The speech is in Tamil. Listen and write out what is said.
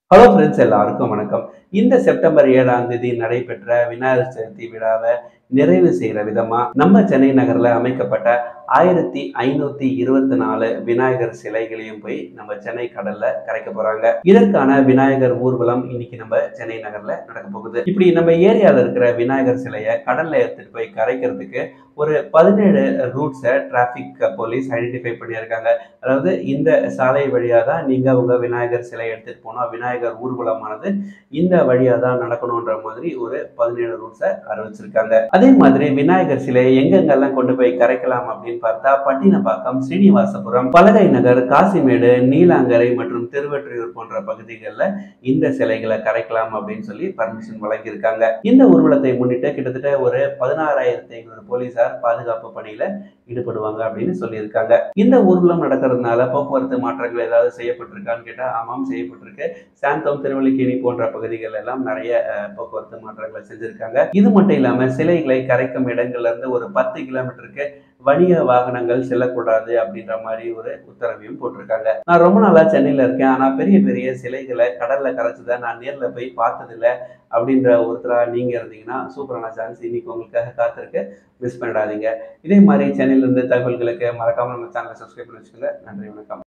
ஹலோ ஃப்ரெண்ட்ஸ் எல்லாருக்கும் வணக்கம் இந்த செப்டம்பர் ஏழாம் தேதி நடைபெற்ற விநாயகர் சதுர்த்தி விழாவை நிறைவு செய்கிற விதமா நம்ம சென்னை நகர்ல அமைக்கப்பட்ட ஆயிரத்தி ஐநூத்தி இருபத்தி நாலு விநாயகர் சிலைகளையும் போய் நம்ம சென்னை கடல்ல கரைக்க போறாங்க இதற்கான விநாயகர் ஊர்வலம் இன்னைக்கு நம்ம சென்னை நகர்ல நடக்க போகுது இப்படி நம்ம ஏரியால இருக்கிற விநாயகர் சிலையை கடல்ல எடுத்துட்டு போய் கரைக்கிறதுக்கு ஒரு பதினேழு ரூட்ஸை டிராஃபிக் போலீஸ் ஐடென்டிஃபை பண்ணியிருக்காங்க அதாவது இந்த சாலை வழியாக தான் நீங்கள் உங்கள் விநாயகர் சிலை எடுத்துகிட்டு போனால் விநாயகர் ஊர்வலமானது இந்த வழியாக தான் நடக்கணுன்ற மாதிரி ஒரு பதினேழு ரூட்ஸை அறிவிச்சிருக்காங்க அதே மாதிரி விநாயகர் சிலையை எங்கெங்கெல்லாம் கொண்டு போய் கரைக்கலாம் அப்படின்னு பார்த்தா பட்டினப்பாக்கம் ஸ்ரீனிவாசபுரம் பலகை நகர் காசிமேடு நீலாங்கரை மற்றும் திருவெற்றியூர் போன்ற பகுதிகளில் இந்த சிலைகளை கரைக்கலாம் அப்படின்னு சொல்லி பர்மிஷன் வழங்கியிருக்காங்க இந்த ஊர்வலத்தை முன்னிட்டு கிட்டத்தட்ட ஒரு பதினாறாயிரத்தி ஐநூறு போலீசார் பாதுகாப்பு பணியில ஈடுபடுவாங்க அப்படின்னு சொல்லியிருக்காங்க இந்த ஊர்வலம் நடக்கிறதுனால போக்குவரத்து மாற்றங்கள் ஏதாவது செய்யப்பட்டிருக்கான்னு கேட்டால் ஆமாம் செய்யப்பட்டிருக்கு சாந்தோம் திருவல்லிக்கேணி போன்ற பகுதிகள் எல்லாம் நிறைய அஹ், போக்குவரத்து மாற்றங்களை செஞ்சிருக்காங்க இது மட்டும் இல்லாம சிலைகளை கரைக்கும் இடங்கள்ல இருந்து ஒரு பத்து கிலோமீட்டருக்கு வணிக வாகனங்கள் செல்லக்கூடாது அப்படின்ற மாதிரி ஒரு உத்தரவையும் போட்டிருக்காங்க நான் ரொம்ப நாளா சென்னையில இருக்கேன் ஆனா பெரிய பெரிய சிலைகளை கடல்ல கரைச்சதை நான் நேர்ல போய் பார்த்ததில்ல அப்படின்ற ஒருத்தரா நீங்க இருந்தீங்கன்னா சூப்பரான சான்ஸ் இன்னைக்கு உங்களுக்காக காத்திருக்கு மிஸ் பண்ணிடாதீங்க இதே மாதிரி சென்னையில இருந்து தகவல்களுக்கு மறக்காம நம்ம சேனலை சப்ஸ்கிரைப் பண்ணி வச்சுக்கோங்க நன்றி வணக்கம்